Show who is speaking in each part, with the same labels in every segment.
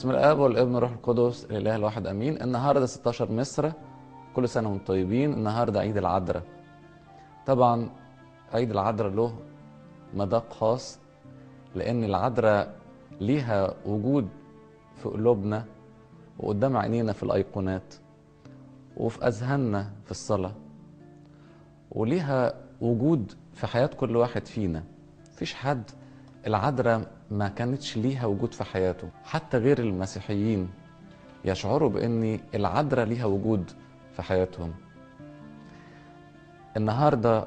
Speaker 1: بسم الاب والابن والروح القدس الاله الواحد امين النهارده 16 مصر كل سنه وانتم طيبين النهارده عيد العذراء طبعا عيد العذراء له مذاق خاص لان العذراء ليها وجود في قلوبنا وقدام عينينا في الايقونات وفي اذهاننا في الصلاه وليها وجود في حياه كل واحد فينا مفيش حد العذراء ما كانتش ليها وجود في حياته حتى غير المسيحيين يشعروا بان العذراء ليها وجود في حياتهم النهارده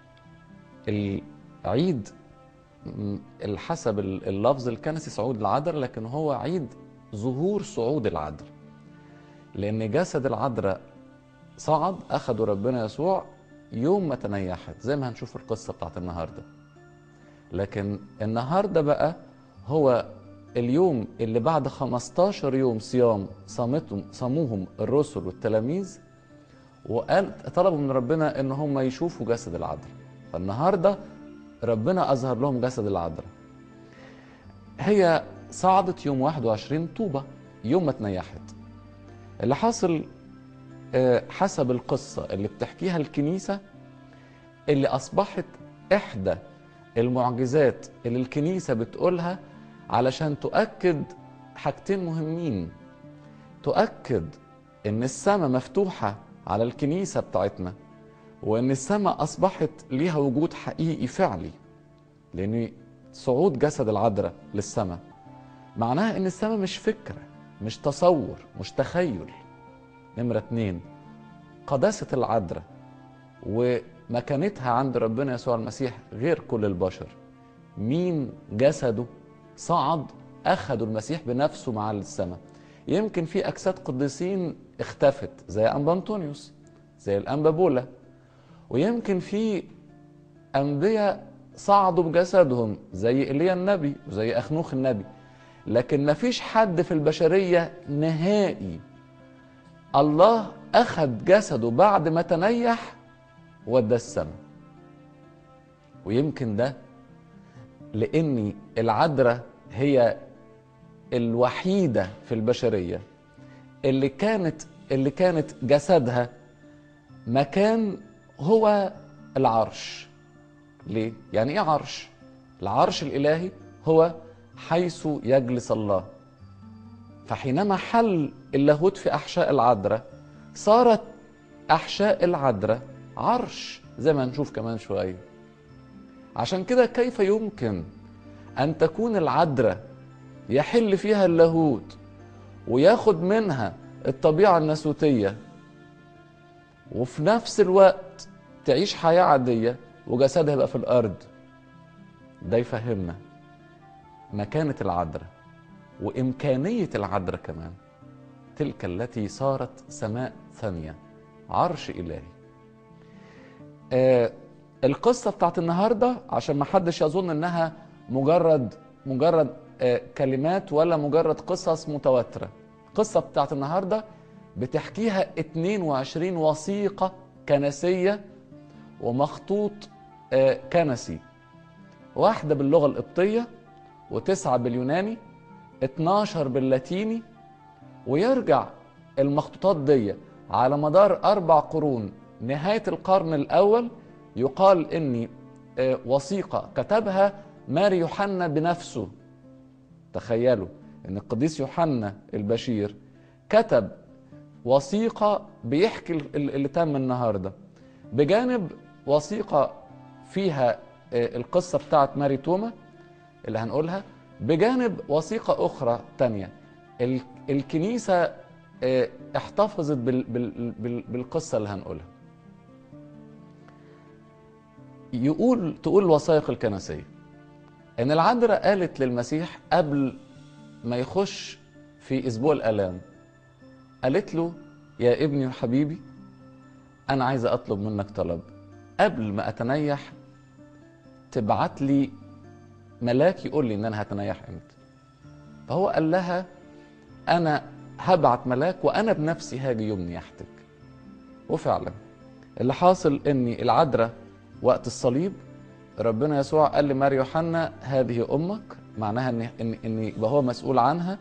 Speaker 1: العيد حسب اللفظ الكنسي صعود العذراء لكن هو عيد ظهور صعود العذراء لان جسد العذراء صعد اخده ربنا يسوع يوم ما تنيحت زي ما هنشوف القصه بتاعت النهارده لكن النهارده بقى هو اليوم اللي بعد 15 يوم صيام صامتهم صاموهم الرسل والتلاميذ وقال طلبوا من ربنا ان هم يشوفوا جسد العذراء فالنهارده ربنا اظهر لهم جسد العذراء هي صعدت يوم 21 طوبة يوم ما تنيحت اللي حاصل حسب القصة اللي بتحكيها الكنيسة اللي أصبحت إحدى المعجزات اللي الكنيسة بتقولها علشان تؤكد حاجتين مهمين تؤكد ان السماء مفتوحة على الكنيسة بتاعتنا وان السماء اصبحت ليها وجود حقيقي فعلي لان صعود جسد العذراء للسماء معناها ان السماء مش فكرة مش تصور مش تخيل نمرة اتنين قداسة العذراء ومكانتها عند ربنا يسوع المسيح غير كل البشر مين جسده صعد أخدوا المسيح بنفسه مع السماء يمكن في أجساد قديسين اختفت زي أنبا أنطونيوس زي الأنبا بولا ويمكن في أنبياء صعدوا بجسدهم زي إيليا النبي وزي أخنوخ النبي لكن ما فيش حد في البشرية نهائي الله أخذ جسده بعد ما تنيح ودى السماء ويمكن ده لأن العذراء هي الوحيدة في البشرية اللي كانت اللي كانت جسدها مكان هو العرش ليه؟ يعني ايه عرش؟ العرش الإلهي هو حيث يجلس الله فحينما حل اللاهوت في أحشاء العذراء صارت أحشاء العذراء عرش زي ما هنشوف كمان شوية عشان كده كيف يمكن أن تكون العذراء يحل فيها اللاهوت وياخد منها الطبيعة الناسوتية وفي نفس الوقت تعيش حياة عادية وجسدها يبقى في الأرض ده يفهمنا مكانة العذراء وإمكانية العذراء كمان تلك التي صارت سماء ثانية عرش إلهي آه القصة بتاعت النهاردة عشان ما حدش يظن انها مجرد مجرد آه كلمات ولا مجرد قصص متواترة القصة بتاعت النهاردة بتحكيها 22 وثيقة كنسية ومخطوط آه كنسي واحدة باللغة القبطية وتسعة باليوناني 12 باللاتيني ويرجع المخطوطات دي على مدار أربع قرون نهاية القرن الأول يقال إن وثيقة كتبها ماري يوحنا بنفسه تخيلوا إن القديس يوحنا البشير كتب وثيقة بيحكي اللي تم النهاردة بجانب وثيقة فيها القصة بتاعت ماري توما اللي هنقولها بجانب وثيقة أخرى تانية الكنيسة احتفظت بالقصة اللي هنقولها يقول تقول الوثائق الكنسية ان العذراء قالت للمسيح قبل ما يخش في اسبوع الالام قالت له يا ابني وحبيبي انا عايزه اطلب منك طلب قبل ما اتنيح تبعت لي ملاك يقول لي ان انا هتنيح امتى فهو قال لها انا هبعت ملاك وانا بنفسي هاجي يوم نياحتك وفعلا اللي حاصل ان العذراء وقت الصليب ربنا يسوع قال لماري يوحنا هذه امك معناها ان ان ان يبقى هو مسؤول عنها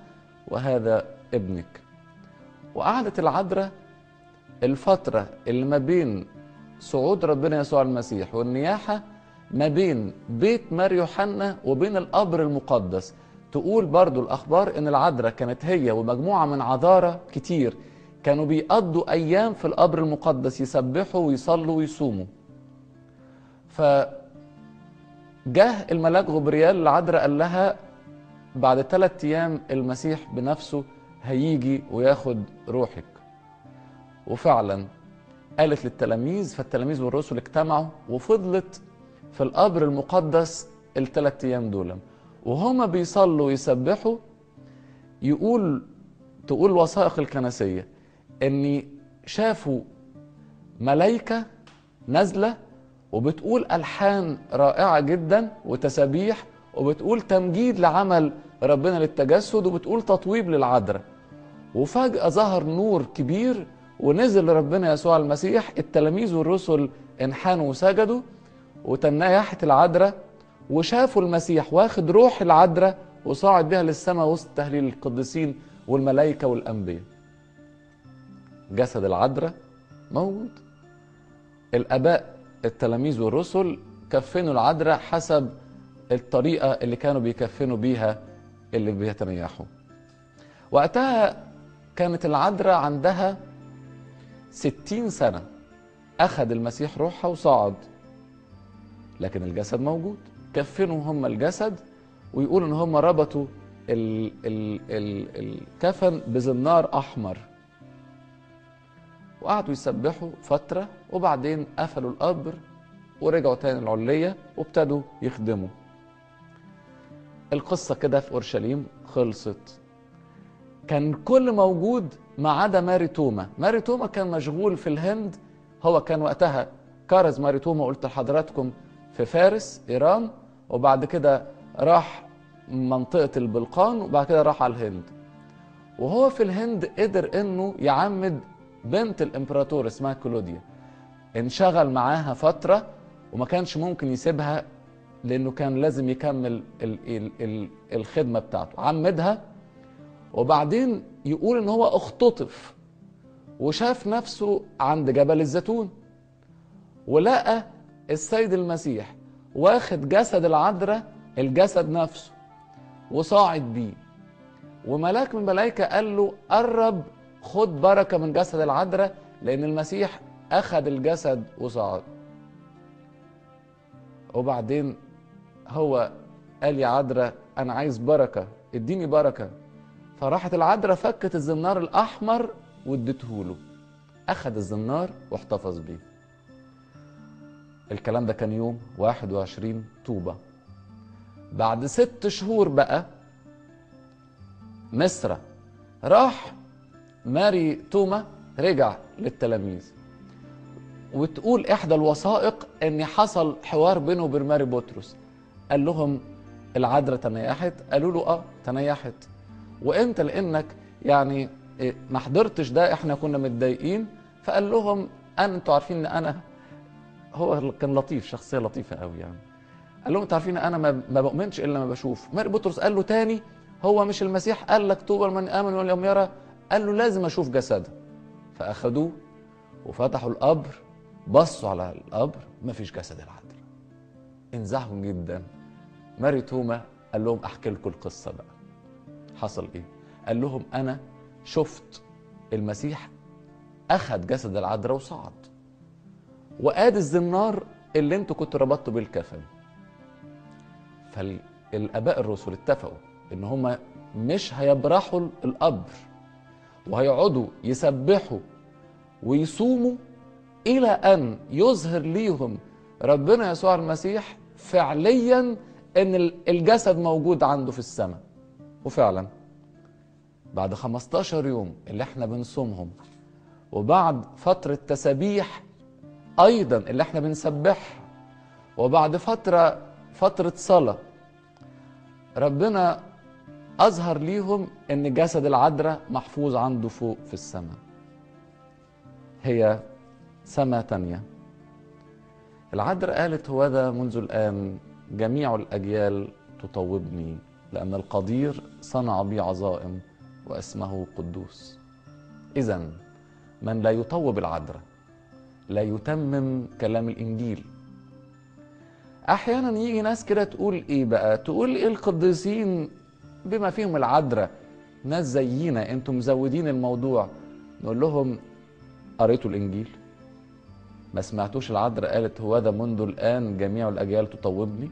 Speaker 1: وهذا ابنك وقعدت العذراء الفترة اللي ما بين صعود ربنا يسوع المسيح والنياحة ما بين بيت مار يوحنا وبين القبر المقدس تقول برضو الأخبار إن العذراء كانت هي ومجموعة من عذارى كتير كانوا بيقضوا أيام في القبر المقدس يسبحوا ويصلوا ويصوموا فجاه الملاك غبريال العذراء قال لها بعد ثلاثة أيام المسيح بنفسه هيجي وياخد روحك وفعلا قالت للتلاميذ فالتلاميذ والرسل اجتمعوا وفضلت في القبر المقدس الثلاث ايام دول وهما بيصلوا ويسبحوا يقول تقول الوثائق الكنسيه ان شافوا ملائكه نازله وبتقول الحان رائعه جدا وتسابيح وبتقول تمجيد لعمل ربنا للتجسد وبتقول تطويب للعذراء وفجاه ظهر نور كبير ونزل ربنا يسوع المسيح التلاميذ والرسل انحنوا وسجدوا وتنايحت العذراء وشافوا المسيح واخد روح العذراء وصاعد بها للسماء وسط تهليل القديسين والملائكه والانبياء جسد العذراء موجود الاباء التلاميذ والرسل كفنوا العذراء حسب الطريقه اللي كانوا بيكفنوا بيها اللي بيتنيحوا وقتها كانت العذراء عندها ستين سنة أخذ المسيح روحها وصعد لكن الجسد موجود كفنوا هم الجسد ويقولوا ان هم ربطوا ال ال ال الكفن بزنار احمر وقعدوا يسبحوا فتره وبعدين قفلوا القبر ورجعوا تاني العليه وابتدوا يخدموا القصه كده في اورشليم خلصت كان كل موجود ما عدا ماري توما ماري توما كان مشغول في الهند هو كان وقتها كرز ماري توما قلت لحضراتكم في فارس ايران وبعد كده راح منطقه البلقان وبعد كده راح على الهند وهو في الهند قدر انه يعمد بنت الامبراطور اسمها كلوديا انشغل معاها فتره وما كانش ممكن يسيبها لانه كان لازم يكمل ال ال ال الخدمه بتاعته عمدها وبعدين يقول ان هو اختطف وشاف نفسه عند جبل الزيتون ولقى السيد المسيح واخد جسد العذراء الجسد نفسه وصاعد بيه وملاك من الملائكه قال له قرب خد بركه من جسد العذراء لان المسيح اخذ الجسد وصعد وبعدين هو قال يا عذراء انا عايز بركه اديني بركه فراحت العذراء فكت الزنار الاحمر وادته له اخذ الزنار واحتفظ بيه الكلام ده كان يوم 21 طوبة بعد ست شهور بقى مصر راح ماري توما رجع للتلاميذ وتقول احدى الوثائق ان حصل حوار بينه وبين ماري بطرس قال لهم العذراء تنيحت قالوا له اه تنيحت وانت لانك يعني ما حضرتش ده احنا كنا متضايقين فقال لهم انا انتوا عارفين ان انا هو كان لطيف شخصيه لطيفه قوي يعني قال لهم انتوا عارفين انا ما بؤمنش الا ما بشوف ماري بطرس قال له تاني هو مش المسيح قال لك طوبى من امن ولم يرى قال له لازم اشوف جسده فاخدوه وفتحوا القبر بصوا على القبر ما فيش جسد العذراء انزعجوا جدا ماري توما قال لهم احكي لكم القصه بقى حصل ايه قال لهم انا شفت المسيح اخذ جسد العذراء وصعد وقاد الزنار اللي انتوا كنتوا ربطتوا بيه الكفن فالاباء الرسل اتفقوا ان هم مش هيبرحوا القبر وهيقعدوا يسبحوا ويصوموا الى ان يظهر ليهم ربنا يسوع المسيح فعليا ان الجسد موجود عنده في السماء وفعلا بعد 15 يوم اللي احنا بنصومهم وبعد فترة تسابيح أيضا اللي احنا بنسبحها وبعد فترة فترة صلاة ربنا أظهر ليهم إن جسد العذراء محفوظ عنده فوق في السماء هي سماء تانية العذراء قالت هو ذا منذ الآن جميع الأجيال تطوبني لأن القدير صنع بي عظائم واسمه قدوس اذا من لا يطوب العذراء لا يتمم كلام الانجيل احيانا يجي ناس كده تقول ايه بقى تقول ايه القديسين بما فيهم العذراء ناس زينا انتم مزودين الموضوع نقول لهم قريتوا الانجيل ما سمعتوش العذراء قالت هو ذا منذ الان جميع الاجيال تطوبني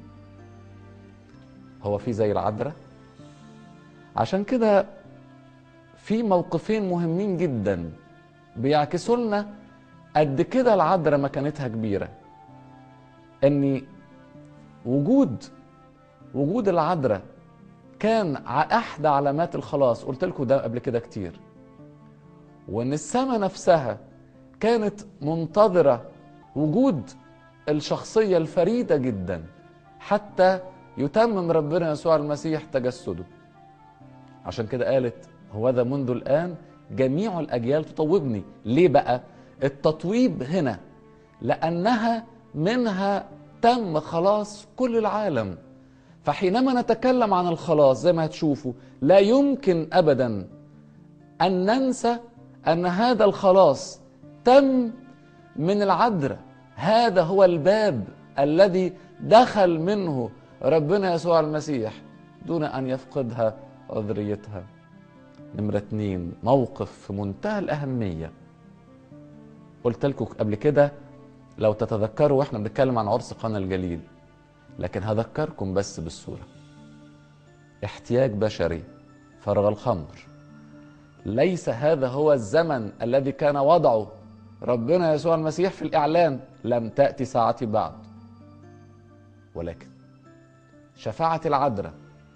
Speaker 1: هو في زي العذراء عشان كده في موقفين مهمين جدا بيعكسوا لنا قد كده العذراء مكانتها كبيره ان وجود وجود العذراء كان احدى علامات الخلاص قلت لكم ده قبل كده كتير وان السماء نفسها كانت منتظره وجود الشخصيه الفريده جدا حتى يتمم ربنا يسوع المسيح تجسده عشان كده قالت هو ذا منذ الان جميع الاجيال تطوبني ليه بقى التطويب هنا لانها منها تم خلاص كل العالم فحينما نتكلم عن الخلاص زي ما هتشوفوا لا يمكن ابدا ان ننسى ان هذا الخلاص تم من العذراء هذا هو الباب الذي دخل منه ربنا يسوع المسيح دون ان يفقدها عذريتها نمرة اتنين موقف في منتهى الأهمية قلت لكم قبل كده لو تتذكروا واحنا بنتكلم عن عرس قنا الجليل لكن هذكركم بس بالصورة احتياج بشري فرغ الخمر ليس هذا هو الزمن الذي كان وضعه ربنا يسوع المسيح في الإعلان لم تأتي ساعتي بعد ولكن شفاعة العذراء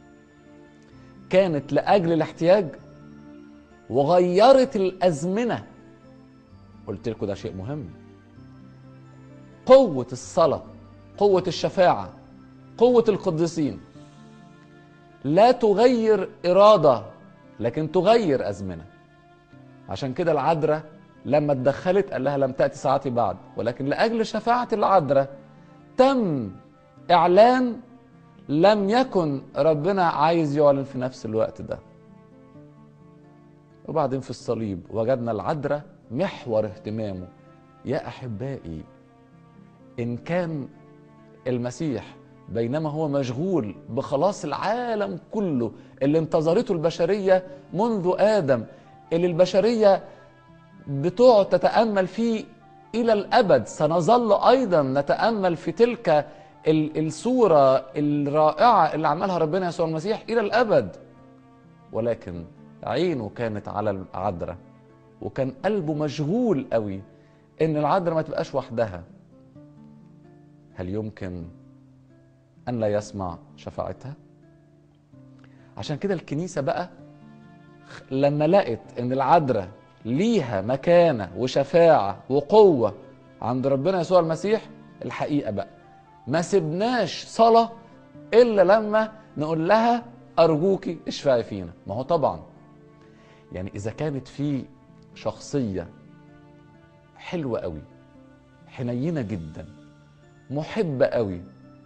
Speaker 1: كانت لأجل الاحتياج وغيرت الأزمنة قلت لكم ده شيء مهم قوة الصلاة قوة الشفاعة قوة القديسين لا تغير إرادة لكن تغير أزمنة عشان كده العذراء لما اتدخلت قال لها لم تأتي ساعتي بعد ولكن لأجل شفاعة العذراء تم إعلان لم يكن ربنا عايز يعلن في نفس الوقت ده وبعدين في الصليب وجدنا العذراء محور اهتمامه يا أحبائي إن كان المسيح بينما هو مشغول بخلاص العالم كله اللي انتظرته البشرية منذ آدم اللي البشرية بتقعد تتأمل فيه إلى الأبد سنظل أيضا نتأمل في تلك الصورة الرائعة اللي عملها ربنا يسوع المسيح إلى الأبد ولكن عينه كانت على العذراء وكان قلبه مشغول قوي إن العذراء ما تبقاش وحدها هل يمكن أن لا يسمع شفاعتها؟ عشان كده الكنيسة بقى لما لقت إن العذراء ليها مكانة وشفاعة وقوة عند ربنا يسوع المسيح الحقيقة بقى ما سبناش صلاة إلا لما نقول لها أرجوكي اشفعي فينا ما هو طبعا يعني إذا كانت في شخصية حلوة قوي حنينة جدا محبة قوي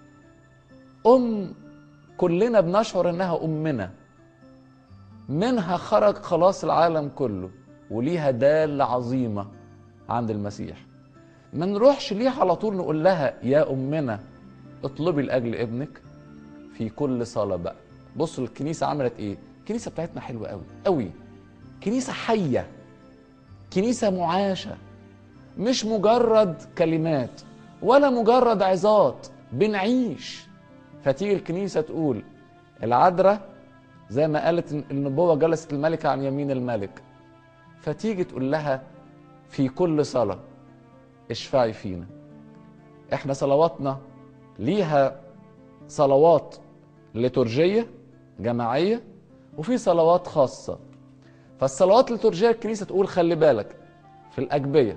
Speaker 1: أم كلنا بنشعر إنها أمنا منها خرج خلاص العالم كله وليها دالة عظيمة عند المسيح ما نروحش ليه على طول نقول لها يا أمنا اطلبي لأجل ابنك في كل صلاة بقى بصوا الكنيسة عملت ايه الكنيسة بتاعتنا حلوة قوي قوي كنيسة حية كنيسة معاشة مش مجرد كلمات ولا مجرد عظات بنعيش فتيجي الكنيسة تقول العذراء زي ما قالت النبوة جلست الملكة عن يمين الملك فتيجي تقول لها في كل صلاة اشفعي فينا احنا صلواتنا ليها صلوات ليتورجية جماعية وفي صلوات خاصة فالصلوات الليتورجية الكنيسة تقول خلي بالك في الأجبية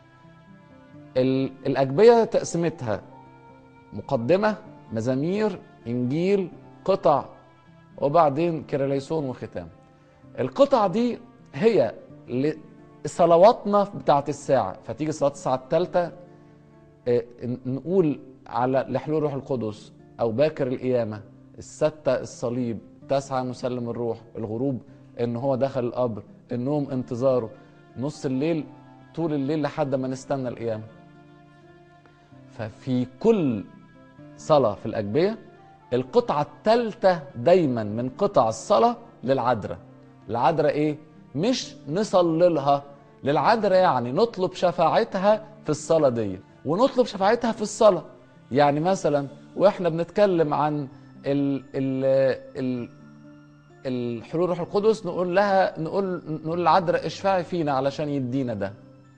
Speaker 1: الأجبية تقسيمتها مقدمة مزامير إنجيل قطع وبعدين كريليسون وختام القطع دي هي صلواتنا بتاعت الساعة فتيجي صلاة الساعة الثالثة نقول على لحلول روح القدس أو باكر القيامة الستة الصليب تسعة مسلم الروح الغروب ان هو دخل القبر النوم انتظاره نص الليل طول الليل لحد ما نستنى القيامه ففي كل صلاه في الاجبيه القطعه الثالثه دايما من قطع الصلاه للعذراء العذراء ايه مش نصلي لها للعذراء يعني نطلب شفاعتها في الصلاه دي ونطلب شفاعتها في الصلاه يعني مثلا واحنا بنتكلم عن ال ال ال الحلول روح القدس نقول لها نقول نقول للعذراء اشفعي فينا علشان يدينا ده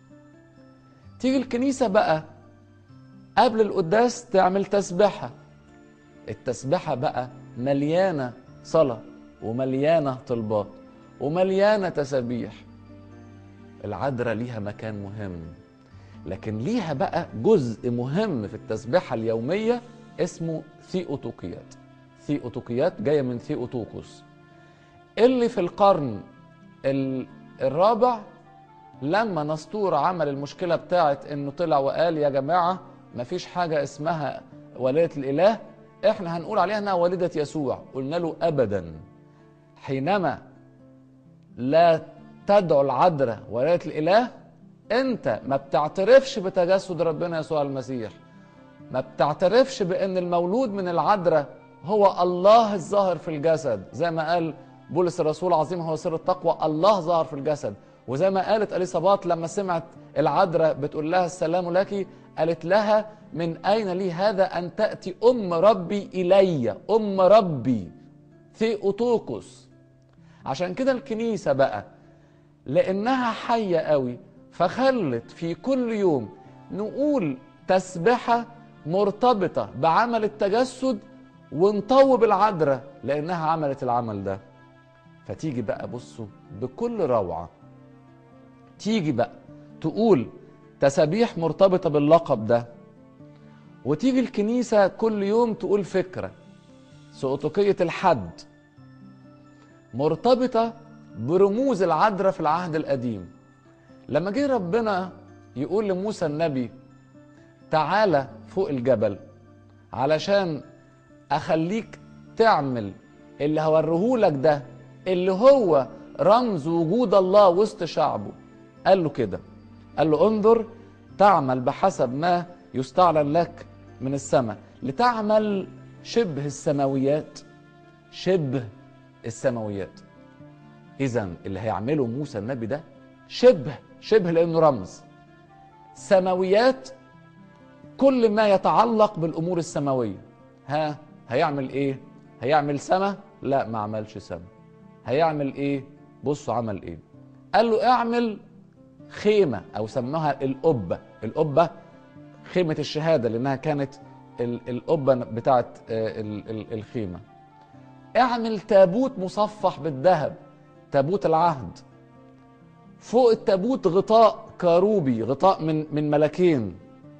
Speaker 1: تيجي الكنيسه بقى قبل القداس تعمل تسبحه التسبحه بقى مليانه صلاه ومليانه طلبات ومليانه تسابيح العذراء ليها مكان مهم لكن ليها بقى جزء مهم في التسبحه اليوميه اسمه ثيوتوكيات ثيوتوكيات جايه من ثيوتوكوس اللي في القرن الرابع لما نسطور عمل المشكله بتاعت انه طلع وقال يا جماعه مفيش حاجه اسمها والده الاله احنا هنقول عليها انها والده يسوع قلنا له ابدا حينما لا تدعو العذراء والده الاله انت ما بتعترفش بتجسد ربنا يسوع المسيح ما بتعترفش بان المولود من العذراء هو الله الظاهر في الجسد زي ما قال بولس الرسول العظيم هو سر التقوى الله ظهر في الجسد وزي ما قالت اليصابات لما سمعت العذراء بتقول لها السلام لك قالت لها من اين لي هذا ان تاتي ام ربي الي ام ربي ثيوتوكوس عشان كده الكنيسه بقى لانها حيه قوي فخلت في كل يوم نقول تسبحه مرتبطه بعمل التجسد ونطوب العذراء لانها عملت العمل ده فتيجي بقى بصوا بكل روعه تيجي بقى تقول تسابيح مرتبطه باللقب ده وتيجي الكنيسه كل يوم تقول فكره سؤتقيه الحد مرتبطه برموز العذراء في العهد القديم لما جه ربنا يقول لموسى النبي تعالى فوق الجبل علشان اخليك تعمل اللي هوريهولك ده اللي هو رمز وجود الله وسط شعبه قال له كده قال له انظر تعمل بحسب ما يستعلن لك من السماء لتعمل شبه السماويات شبه السماويات اذا اللي هيعمله موسى النبي ده شبه شبه لانه رمز سماويات كل ما يتعلق بالامور السماويه ها هيعمل ايه هيعمل سما لا ما عملش سما هيعمل ايه بصوا عمل ايه قال له اعمل خيمه او سموها القبه القبه خيمه الشهاده لانها كانت القبه بتاعت الخيمه اعمل تابوت مصفح بالذهب تابوت العهد فوق التابوت غطاء كاروبي غطاء من من ملكين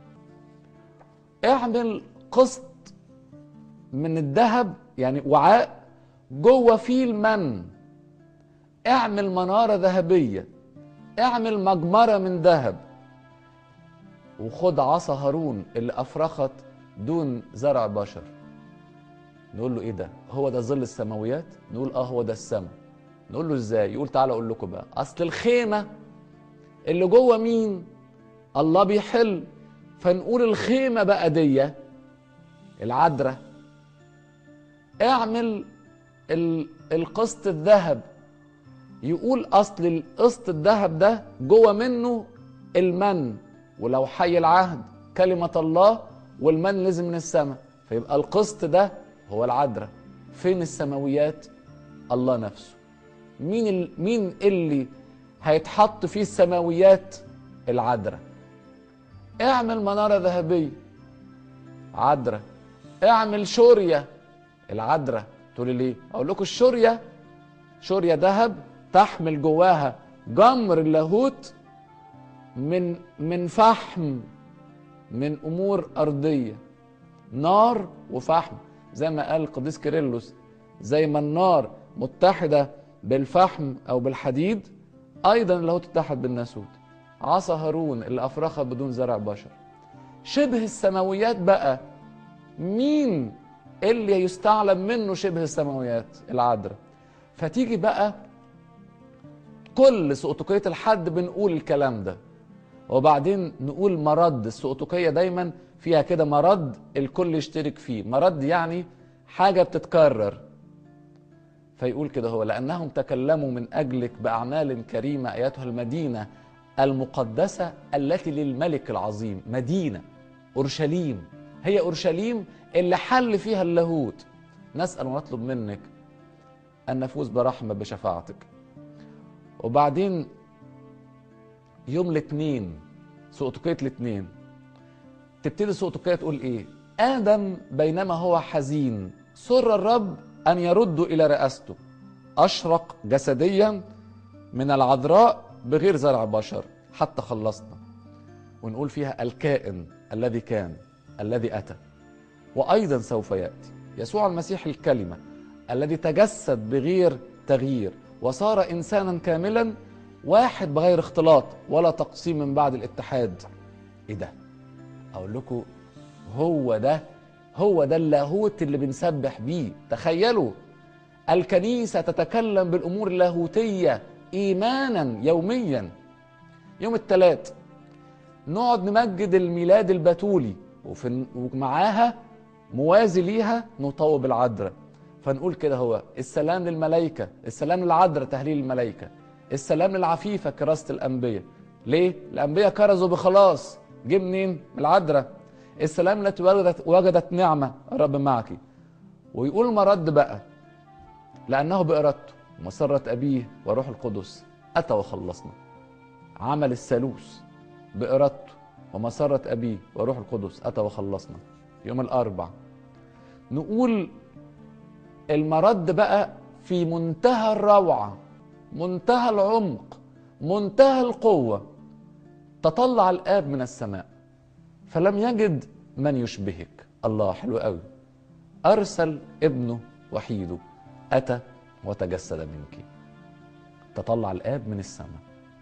Speaker 1: اعمل قسط من الذهب يعني وعاء جوه فيه المن اعمل منارة ذهبية اعمل مجمرة من ذهب وخد عصا هارون اللي أفرخت دون زرع بشر نقول له ايه ده هو ده ظل السماويات نقول اه هو ده السماء نقول له ازاي يقول تعالى اقول لكم بقى اصل الخيمه اللي جوه مين الله بيحل فنقول الخيمه بقى دي العذراء اعمل القسط الذهب يقول اصل القسط الذهب ده جوه منه المن ولو حي العهد كلمه الله والمن نزل من السماء فيبقى القسط ده هو العذراء فين السماويات الله نفسه مين ال... مين اللي هيتحط فيه السماويات العذراء اعمل مناره ذهبيه عذراء اعمل شوريه العذراء تقول لي ليه اقول لكم الشوريه شوريه ذهب تحمل جواها جمر اللاهوت من من فحم من امور ارضيه نار وفحم زي ما قال القديس كيرلس زي ما النار متحده بالفحم او بالحديد ايضا اللاهوت اتحد بالناسوت عصا هارون اللي افرخها بدون زرع بشر شبه السماويات بقى مين اللي يستعلم منه شبه السماويات العذراء فتيجي بقى كل سؤتقية الحد بنقول الكلام ده وبعدين نقول مرد السؤتقية دايما فيها كده مرد الكل يشترك فيه مرد يعني حاجة بتتكرر فيقول كده هو لأنهم تكلموا من أجلك بأعمال كريمة أيتها المدينة المقدسة التي للملك العظيم مدينة أورشليم هي أورشليم اللي حل فيها اللاهوت نسأل ونطلب منك أن نفوز برحمة بشفاعتك وبعدين يوم الاثنين سؤتقية الاثنين تبتدي سؤتقية تقول ايه آدم بينما هو حزين سر الرب أن يرد إلى رئاسته أشرق جسديا من العذراء بغير زرع بشر حتى خلصنا ونقول فيها الكائن الذي كان الذي أتى وأيضا سوف يأتي يسوع المسيح الكلمة الذي تجسد بغير تغيير وصار إنسانا كاملا واحد بغير اختلاط ولا تقسيم من بعد الاتحاد ايه ده اقول لكم هو ده هو ده اللاهوت اللي بنسبح بيه تخيلوا الكنيسة تتكلم بالأمور اللاهوتية إيمانا يوميا يوم الثلاث نقعد نمجد الميلاد البتولي وفي ومعاها موازي ليها نطوب العذراء فنقول كده هو السلام للملائكة السلام للعذراء تهليل الملائكة السلام للعفيفة كراسة الأنبياء ليه؟ الأنبياء كرزوا بخلاص جه منين؟ من العذراء السلام التي وجدت, وجدت نعمة الرب معك ويقول المرد بقى لأنه بإرادته ومسرة أبيه وروح القدس أتى وخلصنا عمل الثالوث بإرادته ومسرة أبيه وروح القدس أتى وخلصنا يوم الأربع نقول المرد بقى في منتهى الروعة منتهى العمق منتهى القوة تطلع الآب من السماء فلم يجد من يشبهك الله حلو قوي أرسل ابنه وحيده أتى وتجسد منك تطلع الآب من السماء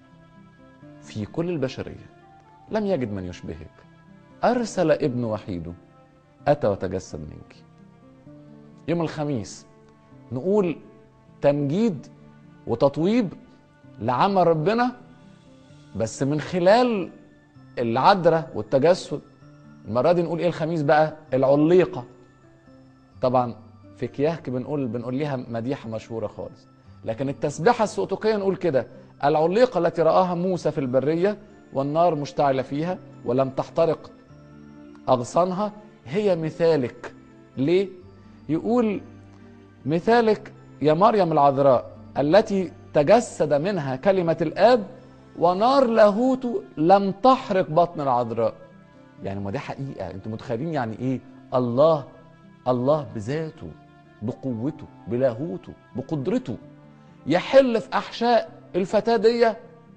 Speaker 1: في كل البشرية لم يجد من يشبهك أرسل ابن وحيده أتى وتجسد منك يوم الخميس نقول تمجيد وتطويب لعمل ربنا بس من خلال العذراء والتجسد المرة دي نقول ايه الخميس بقى العليقة طبعا في كياهك بنقول بنقول ليها مديحة مشهورة خالص لكن التسبيحة السؤتقية نقول كده العليقة التي رآها موسى في البرية والنار مشتعلة فيها ولم تحترق أغصانها هي مثالك ليه؟ يقول مثالك يا مريم العذراء التي تجسد منها كلمة الآب ونار لاهوته لم تحرق بطن العذراء يعني ما دي حقيقة انتوا متخيلين يعني ايه الله الله بذاته بقوته بلاهوته بقدرته يحل في أحشاء الفتاة دي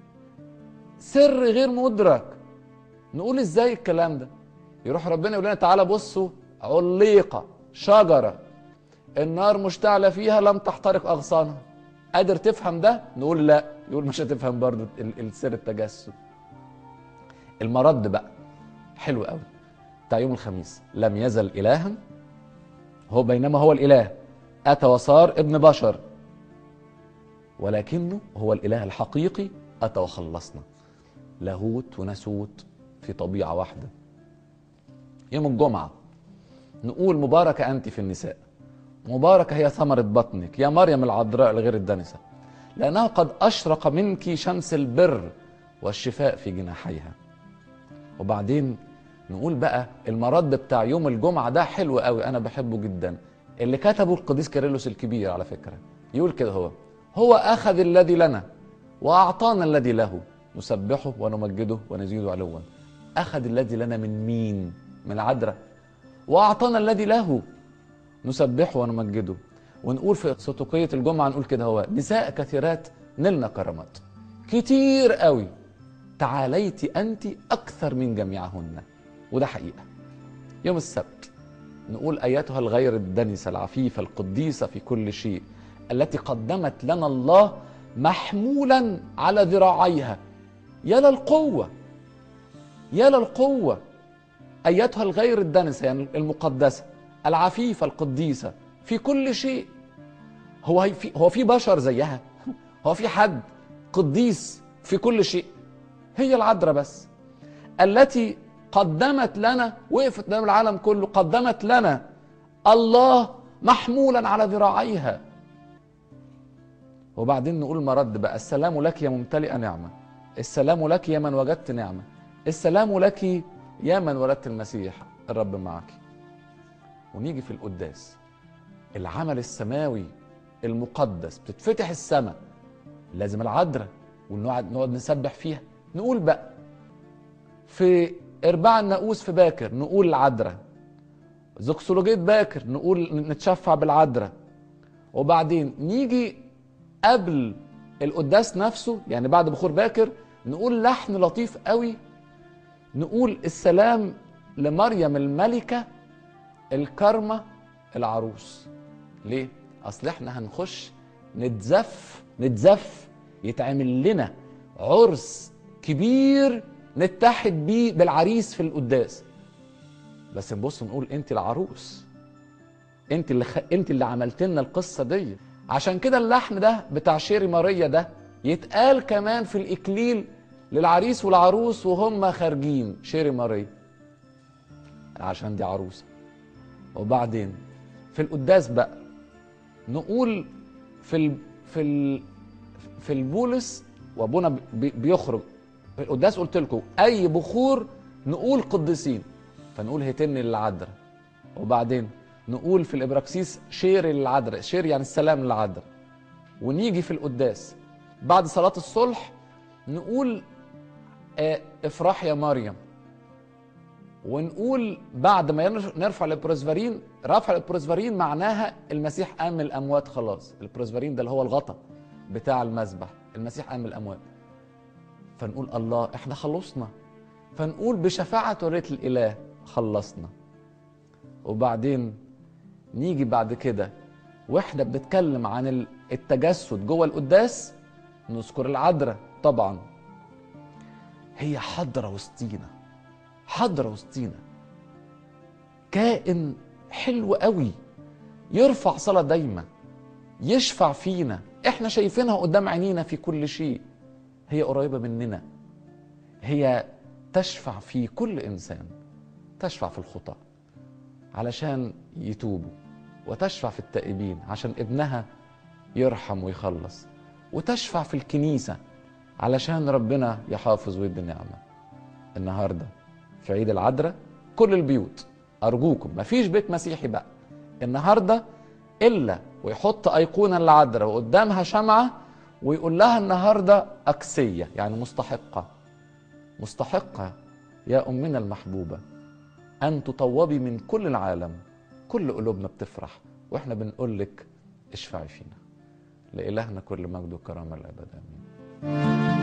Speaker 1: سر غير مدرك نقول ازاي الكلام ده يروح ربنا يقول لنا تعالى بصوا عليقة شجرة النار مشتعلة فيها لم تحترق أغصانها قادر تفهم ده نقول لا يقول مش هتفهم برضه السر التجسد المرد بقى حلو قوي بتاع يوم الخميس لم يزل إلها هو بينما هو الإله أتى وصار ابن بشر ولكنه هو الإله الحقيقي أتى وخلصنا لاهوت وناسوت في طبيعة واحدة يوم الجمعة نقول مباركة أنت في النساء مباركة هي ثمرة بطنك يا مريم العذراء الغير الدنسة لأنه قد أشرق منك شمس البر والشفاء في جناحيها وبعدين نقول بقى المرد بتاع يوم الجمعة ده حلو قوي أنا بحبه جدا اللي كتبه القديس كيرلس الكبير على فكرة يقول كده هو هو أخذ الذي لنا وأعطانا الذي له نسبحه ونمجده ونزيده علوا أخذ الذي لنا من مين؟ من العذراء وأعطانا الذي له نسبحه ونمجده ونقول في سطوقية الجمعة نقول كده هو نساء كثيرات نلنا كرامات كتير قوي تعاليت أنت أكثر من جميعهن وده حقيقة يوم السبت نقول أيتها الغير الدنسة العفيفة القديسة في كل شيء التي قدمت لنا الله محمولا على ذراعيها يا للقوة يا للقوة أيتها الغير الدنسة يعني المقدسة العفيفة القديسة في كل شيء هو في هو في بشر زيها هو في حد قديس في كل شيء هي العذراء بس التي قدمت لنا وقفت قدام العالم كله قدمت لنا الله محمولا على ذراعيها وبعدين نقول مرد بقى السلام لك يا ممتلئة نعمة السلام لك يا من وجدت نعمة السلام لك يا من ولدت المسيح الرب معك ونيجي في القداس العمل السماوي المقدس بتتفتح السماء لازم العذراء ونقعد نقعد نسبح فيها نقول بقى في ارباع الناقوس في باكر نقول العذراء زوكسولوجية باكر نقول نتشفع بالعذراء وبعدين نيجي قبل القداس نفسه يعني بعد بخور باكر نقول لحن لطيف قوي نقول السلام لمريم الملكة الكرمة العروس ليه؟ أصل احنا هنخش نتزف نتزف يتعمل لنا عرس كبير نتحد بيه بالعريس في القداس بس نبص نقول انت العروس انت اللي خ... انت اللي عملت لنا القصه دي عشان كده اللحن ده بتاع شيري ماريا ده يتقال كمان في الاكليل للعريس والعروس وهم خارجين شيري ماريا عشان دي عروسه وبعدين في القداس بقى نقول في ال... في ال... في البولس وابونا بي... بيخرج في القداس قلت لكم اي بخور نقول قديسين فنقول هتن للعذراء وبعدين نقول في الابراكسيس شير للعذراء شير يعني السلام للعذراء ونيجي في القداس بعد صلاة الصلح نقول آه افرح يا مريم ونقول بعد ما نرفع البروسفارين رفع البروسفارين معناها المسيح قام من الاموات خلاص البروسفارين ده اللي هو الغطا بتاع المذبح المسيح قام من الاموات فنقول الله احنا خلصنا فنقول بشفاعة ولية الإله خلصنا وبعدين نيجي بعد كده واحنا بنتكلم عن التجسد جوه القداس نذكر العذراء طبعا هي حاضره وسطينا حاضره وسطينا كائن حلو قوي يرفع صلاه دايما يشفع فينا احنا شايفينها قدام عينينا في كل شيء هي قريبه مننا هي تشفع في كل انسان تشفع في الخطأ علشان يتوبوا وتشفع في التائبين عشان ابنها يرحم ويخلص وتشفع في الكنيسة علشان ربنا يحافظ ويدي نعمة النهاردة في عيد العذراء كل البيوت أرجوكم مفيش بيت مسيحي بقى النهاردة إلا ويحط أيقونة للعذراء وقدامها شمعة ويقول لها النهاردة أكسية يعني مستحقة مستحقة يا أمنا المحبوبة أن تطوبي من كل العالم كل قلوبنا بتفرح وإحنا بنقول لك اشفعي فينا لإلهنا كل مجد وكرامة الأبد آمين